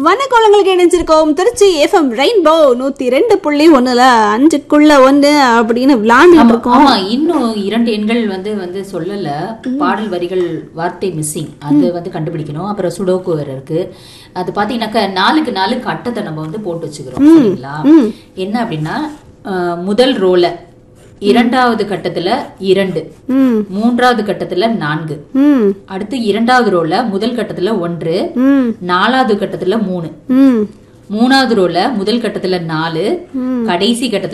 வனக்கோளங்களுக்கு இணைஞ்சிருக்கோம் Trichy FM rainbow நூத்தி ரெண்டு புள்ளி ஒண்ணுல அஞ்சுக்குள்ள ஒண்ணு அப்படின்னு விளாண்டுட்டு இருக்கோம் ஆமா இன்னும் இரண்டு எண்கள் வந்து வந்து சொல்லல பாடல் வரிகள் வார்த்தை மிஸ்ஸிங் அது வந்து கண்டுபிடிக்கணும் அப்புறம் சுடோக்கு வேற இருக்கு அது பாத்தீங்கன்னாக்கா நாலுக்கு நாலு கட்டத்தை நம்ம வந்து போட்டு வச்சுக்கிறோம் சரிங்களா என்ன அப்படின்னா அஹ், முதல் ரோல இரண்டாவது கட்டத்துல இரண்டு ம் மூன்றாவது கட்டத்துல நான்கு ம் அடுத்து இரண்டாவது ரோல முதல் கட்டத்துல ஒன்று ம் நாலாவது கட்டத்துல மூணு ம் மூணாவது ரோல முதல் கட்டத்துல நாலு கடைசி கட்டத்துல